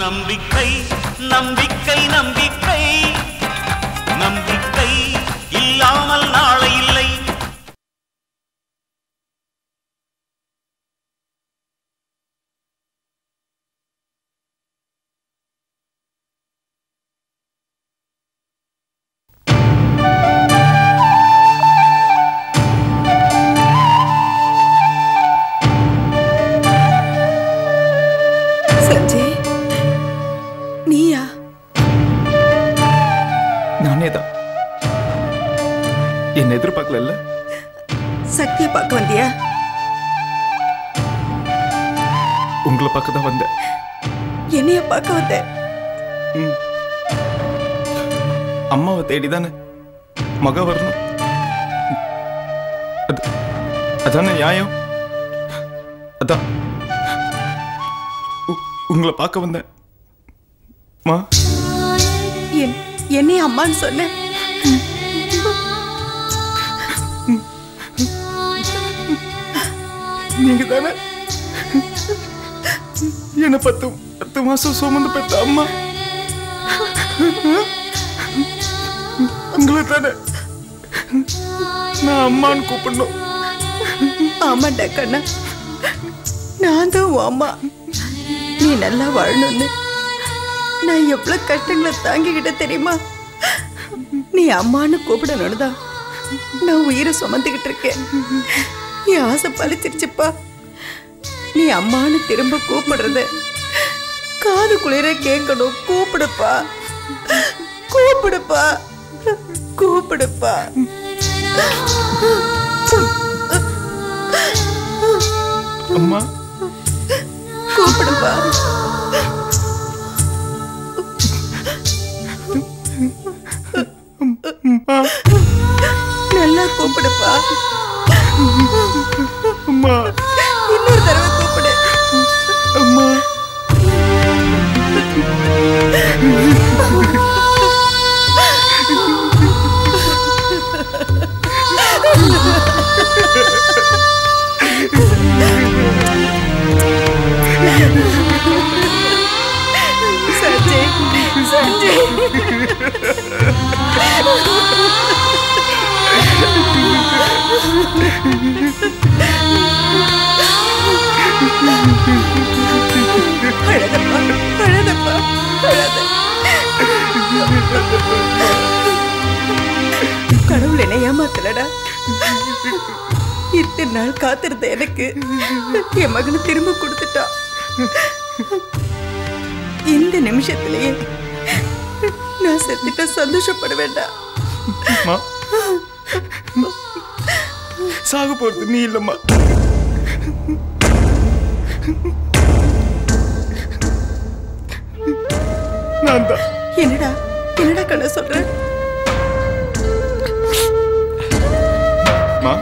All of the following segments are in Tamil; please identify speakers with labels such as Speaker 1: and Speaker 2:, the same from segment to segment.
Speaker 1: நம்பிக்கை நம்பிக்கை நம்பிக்கை நம்பிக்கை இல்லாமல் நாளை இல்லை
Speaker 2: சஞ்சய் நீயா
Speaker 3: நானே தான் என்ன எதிர்பார்க்கல
Speaker 2: சக்தியை பார்க்க வந்தியா
Speaker 3: உங்களை பார்க்க தான் வந்தேன்
Speaker 2: என்னைய பார்க்க வந்த
Speaker 3: அம்மாவை தேடி தானே மக வரணும் அது அதானே நியாயம் அதான் உ- உங்களை பார்க்க வந்தேன் மா
Speaker 2: என் என்னைய அம்மான்னு சொன்ன
Speaker 3: நீங்க தானே என்ன பத்து பத்து மாசம் சுமந்து பெற்ற அம்மா உங்களை தானே நான் அம்மான்னு கூப்பிடணும்
Speaker 2: ஆமாண்டா கண்ணா நான் தான் உன் அம்மா நீ நல்லா வாழணும்னு நான் எவ்வளவு கஷ்டங்களை தாங்கிக்கிட்ட தெரியுமா நீ அம்மான்னு கூப்பிடணும்னு தான் நான் உயிரை சுமந்துக்கிட்டு இருக்கேன் என் ஆசை பழிச்சிருச்சுப்பா நீ அம்மான்னு திரும்ப கூப்பிடுறத காது குளிர கேட்கணும் கூப்பிடுப்பா கூப்பிடுப்பா கூப்பிடுப்பா
Speaker 3: அம்மா
Speaker 2: கூப்பிடுப்பா நல்லா கூப்பிடுப்பா
Speaker 3: அம்மா
Speaker 2: இன்னொரு தடவை கூப்பிடு
Speaker 3: அம்மா
Speaker 2: சஞ்சய் சஞ்சய் அழகப்பா அழகப்பா அழக கடவுள் என்னை ஏமாத்தலடா இத்தனை நாள் காத்திருந்த எனக்கு என் மகனை திரும்ப கொடுத்துட்டான் இந்த நிமிஷத்திலேயே நான் செத்துட்ட சந்தோஷப்பட வேண்டாம்
Speaker 3: அம்மா சாக போறது நீ இல்லம்மா நான் தான்
Speaker 2: என்னடா என்னடா கண்ண சொல்ற
Speaker 3: அம்மா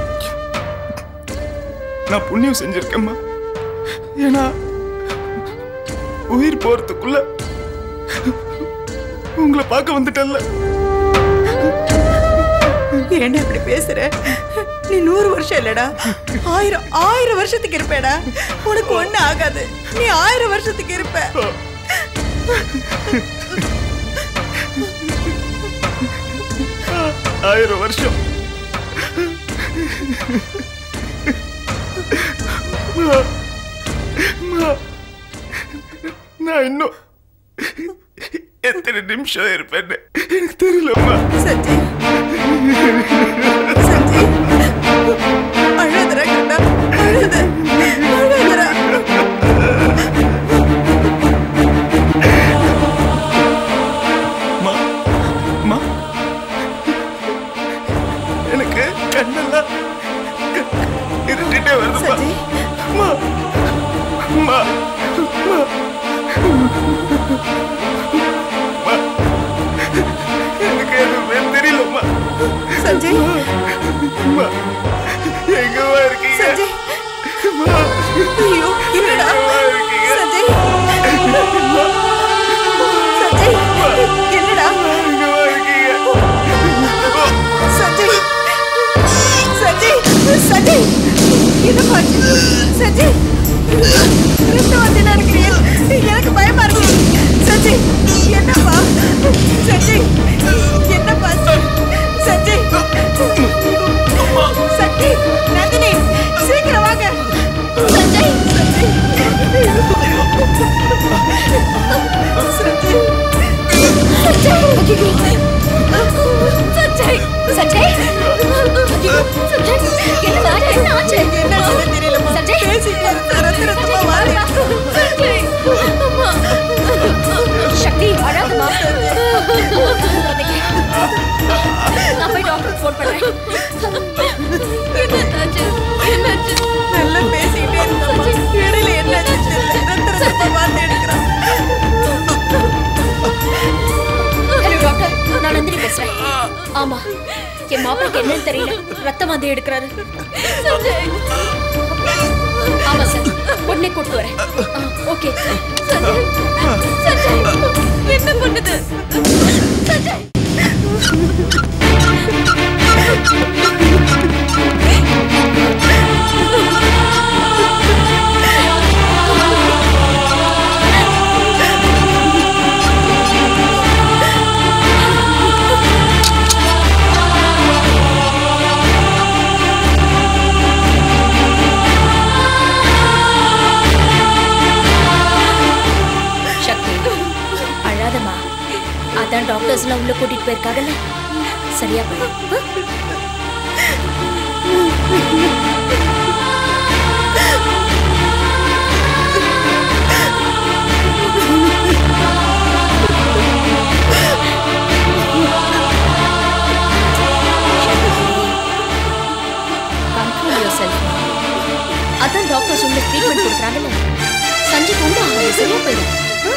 Speaker 3: நான் புண்ணியம் செஞ்சிருக்கேம்மா ஏன்னா உயிர் போறதுக்குள்ள உங்களை பார்க்க வந்துட்டல்ல
Speaker 2: ஏன்டா இப்படி பேசுற நீ நூறு வருஷம் இல்லடா ஆயிரம் ஆயிரம் வருஷத்துக்கு இருப்பேடா உனக்கு ஒண்ணு ஆகாது நீ ஆயிரம் வருஷத்துக்கு இருப்ப
Speaker 3: ஆயிரம் வருஷம் அம்மா, அம்மா, நான் இன்னும் எத்தனை நிமிஷம் இருப்பேன்னு எனக்கு தெரியலம்மா
Speaker 2: சஞ்சய் சஞ்சய் அழுதுடா கண்ணா அழுது அழுதுடா
Speaker 3: அம்மா அம்மா எனக்கு கண்ணெல்லாம் க- இருட்டிட்டே வருதும்மா
Speaker 2: சஞ்சய்
Speaker 3: அம்மா அம்மா அம்மா அம்மா. எனக்கு எதுவுமே தெரியலம்மா
Speaker 2: சஞ்சய்
Speaker 3: அம்மா எங்கம்மா இருக்கீங்க
Speaker 2: சஞ்சய்
Speaker 3: அம்மா
Speaker 2: ஐயோ என்னடா சஞ்சய் சஞ்சய் என்னடா
Speaker 3: எங்கம்மா இருக்கீங்க
Speaker 2: சஞ்சய் சஞ்சய் சஞ்சய் என்ன பாட்டு சஞ்சய் ரெண்டு வந்து இருக்கிறீங்க எனக்கு பயமா இருக்கு சஞ்சய் என்னப்பா சஞ்சய் என்னப்பா சஞ்சய் சஞ்சய் நந்தினி சீக்கிரம் வாங்க சஞ்சய்
Speaker 4: சஞ்சய் சஞ்சய் சஞ்சய் என்ன ஆச்சு? என்ன ஆச்சு
Speaker 2: என்னாச்சுன்னு தெரியலம்மா.
Speaker 4: சஞ்சய்
Speaker 2: பேசிட்டே இருக்க ரத்த ரத்தமா வாந்தி எடுக்குது.
Speaker 4: சஞ்சய் அம்மா. சக்தி அழாதம்மா நான் போய் டாக்டருக்கு ஃபோன் பண்றேன் என்னாச்சு என்னாச்சு
Speaker 2: நல்லா பேசிக்கிட்டே இருந்தோம்மா. இடையில என்னாச்சுன்னு தெரியல. ரத்த ரத்தமா வாந்தி எடுக்கிறான்.
Speaker 4: ஹலோ டாக்டர் நான் நந்தினி பேசுறேன் ஆமா என் மாப்பிளைக்கு என்னன்னு தெரியல ரத்த வாந்தி எடுக்கிறாரு ஆமா சார் உடனே கூட்டு வரேன் ஓகே என்ன பண்ணுது சஞ்சய் சக்தி அழாதம்மா அதான் டாக்டர்ஸ்லாம் உள்ள கூட்டிட்டு போயிருக்காங்கல்ல சரியா போய் கண்ட்ரோல் யுவர் செல்ஃப் அதான் டாக்டர்ஸ் உள்ள ட்ரீட்மெண்ட் கொடுக்குறாங்கல்ல சஞ்சய் கொண்டு ஆகாது சரியா போயிடும் ஆ?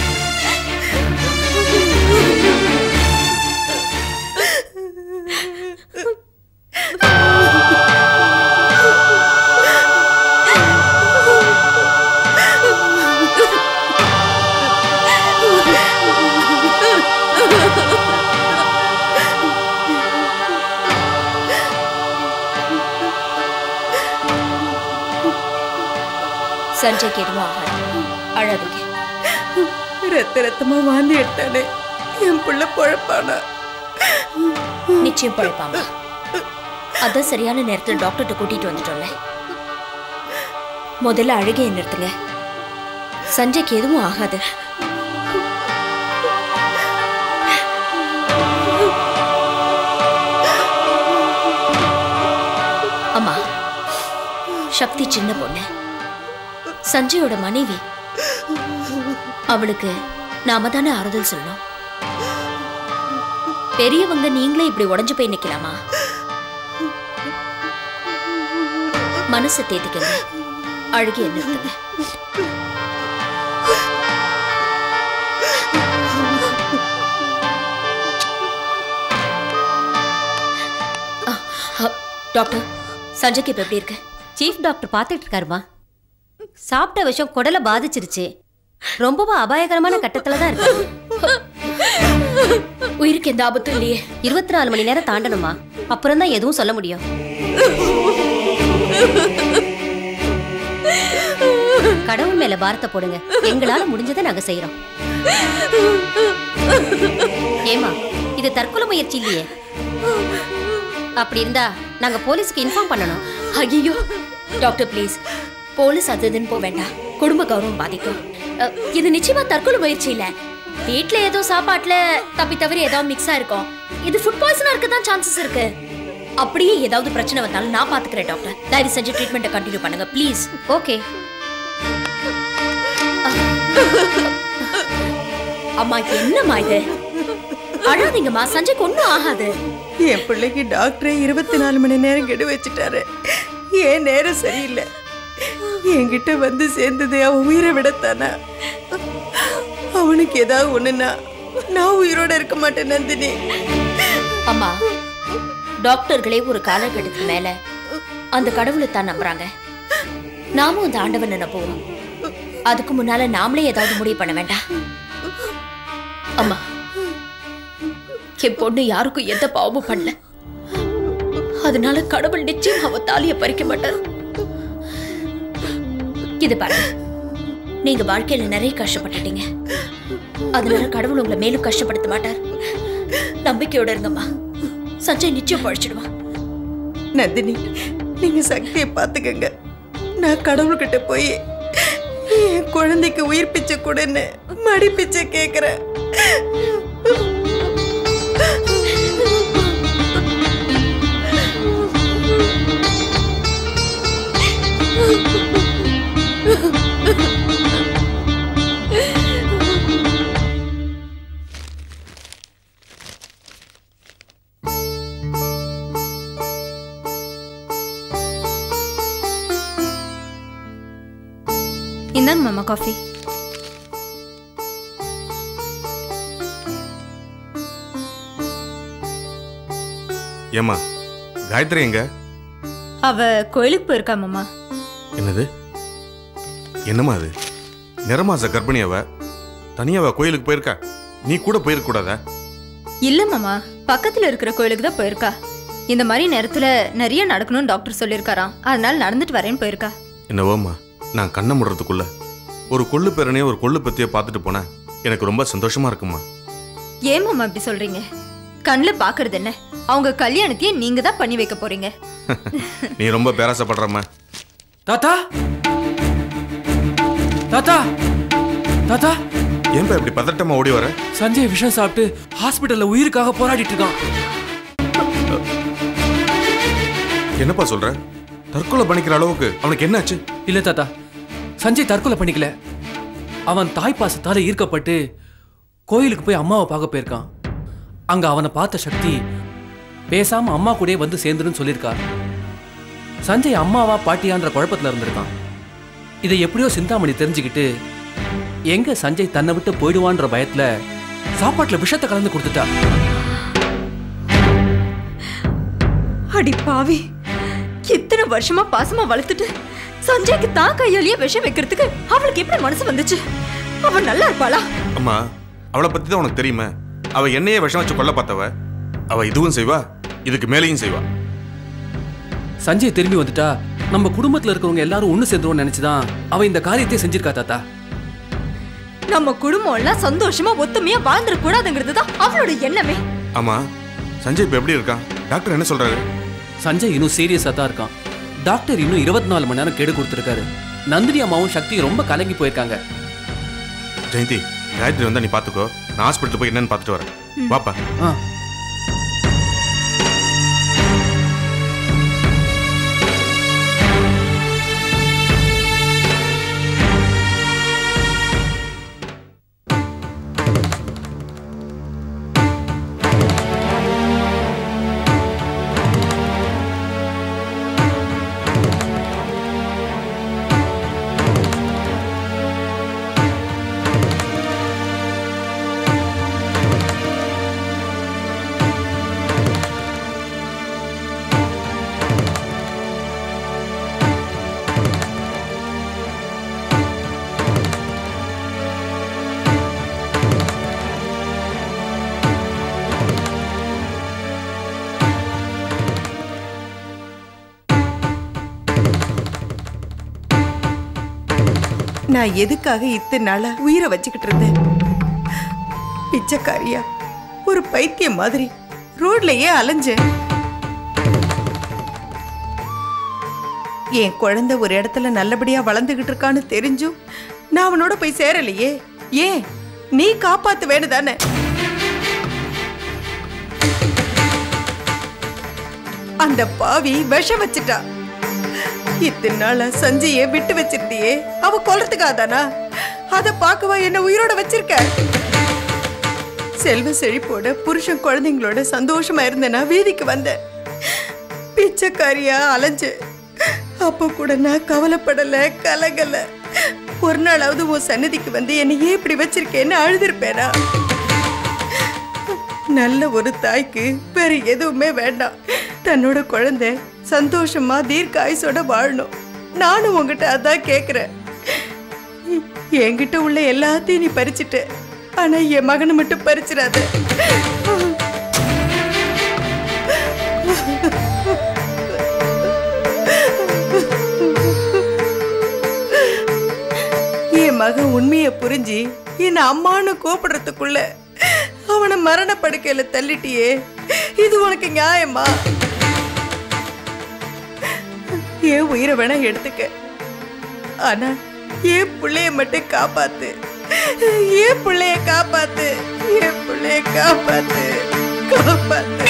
Speaker 4: சஞ்சய்க்கு எதுவும் ஆகாது அழாதீங்க
Speaker 2: ரத்த ரத்தமா வாந்தி எடுத்தானே என் புள்ள பொழப்பானா
Speaker 4: நிச்சயம் பழைப்பாங்க அதான் சரியான நேரத்தில் டாக்டர்கிட்ட கூட்டிட்டு வந்துட்டோம்ல முதல்ல அழுகையை நிறுத்துங்க சஞ்சய்க்கு எதுவும் ஆகாது அம்மா சக்தி சின்ன பொண்ணு சஞ்சயோட மனைவி அவளுக்கு நாம தானே ஆறுதல் சொல்லணும் பெரியவங்க நீங்களே இப்படி உடைஞ்சு போய் நிக்கலாமா மனசை தேத்திக்கங்க அழுகிய நிறுத்துங்க அ, அ, டாக்டர் சஞ்சய்க்கு இப்ப எப்படி இருக்கு
Speaker 5: சீஃப் டாக்டர் பார்த்துட்டு இருக்காருமா சாப்பிட்ட விஷம் குடலை பாதிச்சிருச்சு ரொம்பவும் அபாயகரமான கட்டத்துல தான் இருக்கு
Speaker 4: உயிருக்கு எந்த ஆபத்தும் இல்லையே
Speaker 5: இருபத்தி நாலு மணி நேரம் தாண்டணுமா அப்புறம் தான் எதுவும் சொல்ல முடியும் கடவுள் மேல பாரத்தை போடுங்க எங்களால முடிஞ்சதை நாங்க செய்யறோம் ஏமா இது தற்கொலை முயற்சி இல்லையே அப்படி இருந்தா நாங்க போலீஸ்க்கு இன்ஃபார்ம் பண்ணணும்
Speaker 4: ஐயோ டாக்டர் ப்ளீஸ் போலீஸ் அது இதுன்னு போக வேண்டாம் குடும்ப கௌரவம் பாதிக்கும் அ, இது நிச்சயமா தற்கொலை முயற்சி இல்ல வீட்ல ஏதோ சாப்பாட்டுல தப்பி தவறி ஏதாவது மிக்ஸா இருக்கும் இது ஃபுட் பாய்சனா இருக்க தான் சான்சஸ் இருக்கு அப்படியே ஏதாவது பிரச்சனை வந்தாலும் நான் பாத்துக்கிறேன் டாக்டர் தயவு செஞ்சு ட்ரீட்மெண்ட்டை கண்டினியூ பண்ணுங்க ப்ளீஸ்
Speaker 5: ஓகே
Speaker 4: அம்மா என்னம்மா இது அழாதீங்கம்மா சஞ்சய்க்கு ஒன்றும் ஆகாது
Speaker 2: என் பிள்ளைக்கு டாக்டரே இருபத்தி நாலு மணி நேரம் கெடு வச்சுட்டாரு ஏன் நேரம் சரியில்லை என்கிட்ட வந்து சேர்ந்தது அவன் உயிரை விடத்தானா அவனுக்கு ஏதாவது ஒண்ணுன்னா நான் உயிரோட இருக்க மாட்டேன் நந்தினி
Speaker 4: அம்மா டாக்டர்களே ஒரு காலகட்டத்துக்கு மேல அந்த கடவுளை தான் நம்புறாங்க நாமும் அந்த ஆண்டவனை நம்புவோம் அதுக்கு முன்னால நாமளே ஏதாவது முடிவு பண்ண வேண்டாம் அம்மா என் பொண்ணு யாருக்கும் எந்த பாவமும் பண்ணல அதனால கடவுள் நிச்சயம் அவ தாலிய பறிக்க மாட்டார் இது பாருங்க நீங்க வாழ்க்கையில நிறைய கஷ்டப்பட்டுட்டீங்க அதனால கடவுள் உங்களை மேலும் கஷ்டப்படுத்த மாட்டார் நம்பிக்கையோட இருங்கம்மா சஞ்சய் நிச்சயம் பழிச்சிடுவான்
Speaker 2: நந்தினி நீங்க சக்தியை பார்த்துக்கங்க நான் கடவுள்கிட்ட போய் என் குழந்தைக்கு உயிர் பிச்சை கொடுன்னு மடி பிச்சை கேட்குறேன்
Speaker 6: இந்தாங்க மாமா காஃபி
Speaker 3: ஏம்மா காயத்ரி எங்க
Speaker 6: அவ கோயிலுக்கு போயிருக்கா மாமா
Speaker 3: என்னது என்னம்மா அது நிறமாச கர்ப்பிணி அவ தனியாவ கோயிலுக்கு போயிருக்கா நீ கூட போயிருக்க கூடாதா
Speaker 6: இல்ல மாமா பக்கத்துல இருக்கிற கோயிலுக்கு தான் போயிருக்கா இந்த மாதிரி நேரத்துல நிறைய நடக்கணும்னு டாக்டர் சொல்லியிருக்காராம் அதனால நடந்துட்டு வரேன்னு போயிருக்கா
Speaker 3: என்னவோம்மா நான் கண்ணை முடுறதுக்குள்ள ஒரு கொள்ளு பேரனையோ ஒரு கொள்ளு பத்தியோ பார்த்துட்டு போனேன் எனக்கு ரொம்ப சந்தோஷமா இருக்குமா
Speaker 6: ஏன் மாமா இப்படி சொல்றீங்க கண்ணுல பாக்குறது என்ன அவங்க கல்யாணத்தையே நீங்க தான் பண்ணி வைக்க போறீங்க
Speaker 3: நீ ரொம்ப பேராசப்படுறம்மா
Speaker 7: தாத்தா தாத்தா தாத்தா
Speaker 3: ஏன்பா இப்படி பதட்டமா ஓடி வர
Speaker 7: சஞ்சய் விஷம் சாப்பிட்டு ஹாஸ்பிட்டல்ல உயிருக்காக போராடிட்டு இருக்கான்
Speaker 3: என்னப்பா சொல்ற தற்கொலை பண்ணிக்கிற அளவுக்கு அவனுக்கு என்னாச்சு
Speaker 7: இல்ல தாத்தா சஞ்சய் தற்கொலை பண்ணிக்கல அவன் தாய் பாசத்தால ஈர்க்கப்பட்டு கோயிலுக்கு போய் அம்மாவை பார்க்க போயிருக்கான் அங்க அவனை பார்த்த சக்தி பேசாம அம்மா கூடயே வந்து சேர்ந்துருன்னு சொல்லியிருக்கா சஞ்சய் அம்மாவா பாட்டியான்ற குழப்பத்துல இருந்திருக்கான் இதை எப்படியோ சிந்தாமணி தெரிஞ்சுக்கிட்டு எங்க சஞ்சய் தன்னை விட்டு போயிடுவான்ற பயத்துல சாப்பாட்டுல விஷத்தை கலந்து கொடுத்துட்டா
Speaker 6: அடி பாவி இத்தனை வருஷமா பாசமா வளர்த்துட்டு சஞ்சய்க்கு தான் கையாலேயே விஷம் வைக்கிறதுக்கு அவளுக்கு எப்படி மனசு வந்துச்சு அவ நல்லா இருப்பாளா
Speaker 3: அம்மா அவளை பத்தி தான் உனக்கு தெரியுமே அவ என்னையே விஷம் வச்சு கொல்ல பார்த்தவ அவ இதுவும் செய்வா இதுக்கு மேலேயும் செய்வா
Speaker 7: சஞ்சய் திரும்பி வந்துட்டா நம்ம குடும்பத்துல இருக்கிறவங்க எல்லாரும் ஒண்ணு சேர்ந்துருவோம்னு நினைச்சுதான் அவ இந்த காரியத்தை செஞ்சிருக்கா தாத்தா
Speaker 6: நம்ம குடும்பம் எல்லாம் சந்தோஷமா ஒத்துமையா வாழ்ந்துட கூடாதுங்கிறது தான் அவளோட எண்ணமே
Speaker 3: ஆமா சஞ்சய் இப்ப எப்படி இருக்கான் டாக்டர் என்ன சொல்றாரு
Speaker 7: சஞ்சய் இன்னும் சீரியஸா தான் இருக்கான் டாக்டர் இன்னும் இருபத்தி நாலு மணி நேரம் கெடு கொடுத்துருக்காரு நந்தினி அம்மாவும் சக்தி ரொம்ப கலங்கி போயிருக்காங்க
Speaker 3: ஜெயந்தி காயத்ரி வந்தா நீ பாத்துக்கோ நான் ஹாஸ்பிட்டல் போய் என்னன்னு பார்த்துட்டு வரேன் வாப்பா
Speaker 7: ஆ
Speaker 2: நான் எதுக்காக இத்தனை நாளா உயிரை வச்சுக்கிட்டு இருந்தேன் பிச்சைக்காரியா ஒரு பைத்தியம் மாதிரி ரோட்லயே அலைஞ்சேன் என் குழந்தை ஒரு இடத்துல நல்லபடியா வளர்ந்துகிட்டு இருக்கான்னு தெரிஞ்சும் நான் அவனோட போய் சேரலையே ஏன் நீ காப்பாத்து வேணுதானே அந்த பாவி விஷம் வச்சுட்டா இத்தனை நாளா சஞ்சய விட்டு வச்சிருந்தியே அவ கொல்றதுக்காதானா அத பார்க்கவா என்ன உயிரோட வச்சிருக்க செல்வ செழிப்போட புருஷன் குழந்தைங்களோட சந்தோஷமா இருந்தேனா வீதிக்கு வந்தேன் பிச்சைக்காரியா அலைஞ்சு அப்போ கூட நான் கவலைப்படல கலகல ஒரு நாளாவது உன் சன்னதிக்கு வந்து என்னை ஏன் இப்படி வச்சிருக்கேன்னு அழுதுருப்பேனா நல்ல ஒரு தாய்க்கு வேற எதுவுமே வேண்டாம் தன்னோட குழந்தை சந்தோஷமா தீர்க்க ஆயுசோட வாழணும் நானும் உங்ககிட்ட அதான் கேக்குறேன் என்கிட்ட உள்ள எல்லாத்தையும் நீ பறிச்சிட்ட ஆனா என் மகனை மட்டும் பறிச்சிடாத என் மகன் உண்மையை புரிஞ்சு என்ன அம்மான்னு கூப்பிடுறதுக்குள்ள அவனை மரண படுக்கையில தள்ளிட்டியே இது உனக்கு நியாயமா ஏன் உயிரை வேணா எடுத்துக்க ஆனா ஏன் பிள்ளைய மட்டும் காப்பாத்து ஏன் பிள்ளைய காப்பாத்து ஏன் பிள்ளைய காப்பாத்து காப்பாத்து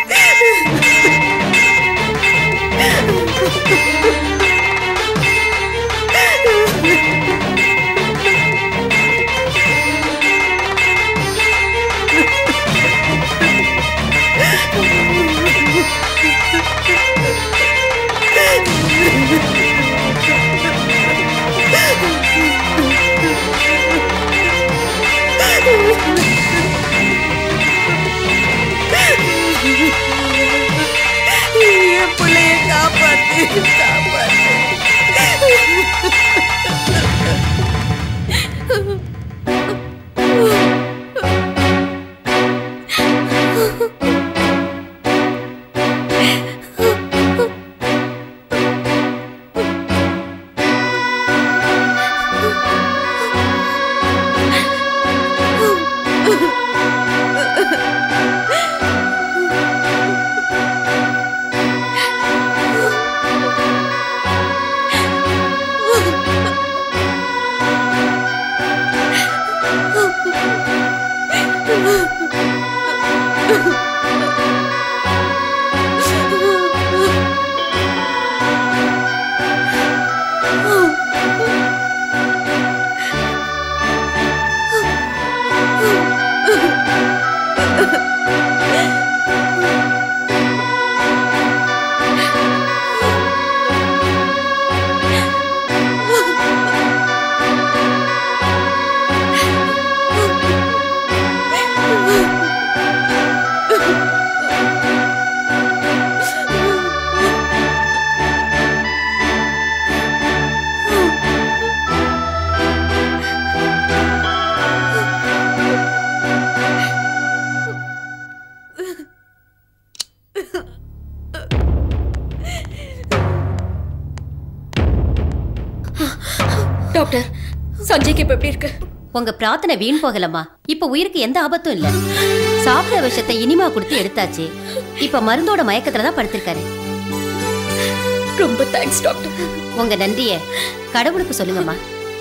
Speaker 2: என் பிள்ளைய காப்பாத்து காப்பாத்து
Speaker 4: டாக்டர் சஞ்சய்க்கு இப்ப எப்படி இருக்கு
Speaker 5: உங்க பிரார்த்தனை வீண் போகலம்மா இப்ப உயிருக்கு எந்த ஆபத்தும் இல்ல சாப்பிட்ட விஷத்தை இனிமா கொடுத்து எடுத்தாச்சு இப்ப மருந்தோட மயக்கத்துல தான் படுத்திருக்காரு
Speaker 4: ரொம்ப தேங்க்ஸ் டாக்டர்
Speaker 5: உங்க நன்றிய கடவுளுக்கு சொல்லுங்கம்மா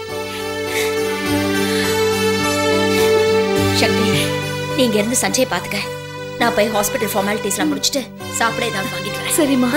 Speaker 4: சக்தி நீங்க இருந்து சஞ்சய் பாத்துக்க நான் போய் ஹாஸ்பிட்டல் ஃபார்மாலிட்டிஸ்லாம் முடிச்சிட்டு சாப்பிட ஏதாவது வாங்கிட்டு வரேன்
Speaker 6: சரிம்மா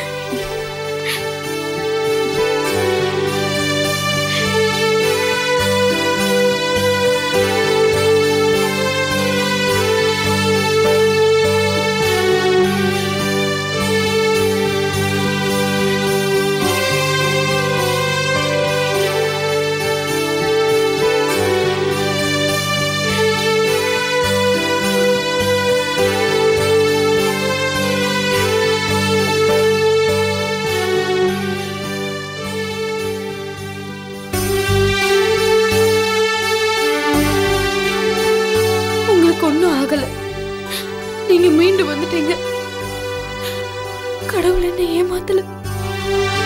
Speaker 6: உங்களுக்கு ஒன்றும் ஆகல நீங்க மீண்டு வந்துட்டீங்க கடவுள் என்ன ஏமாத்தல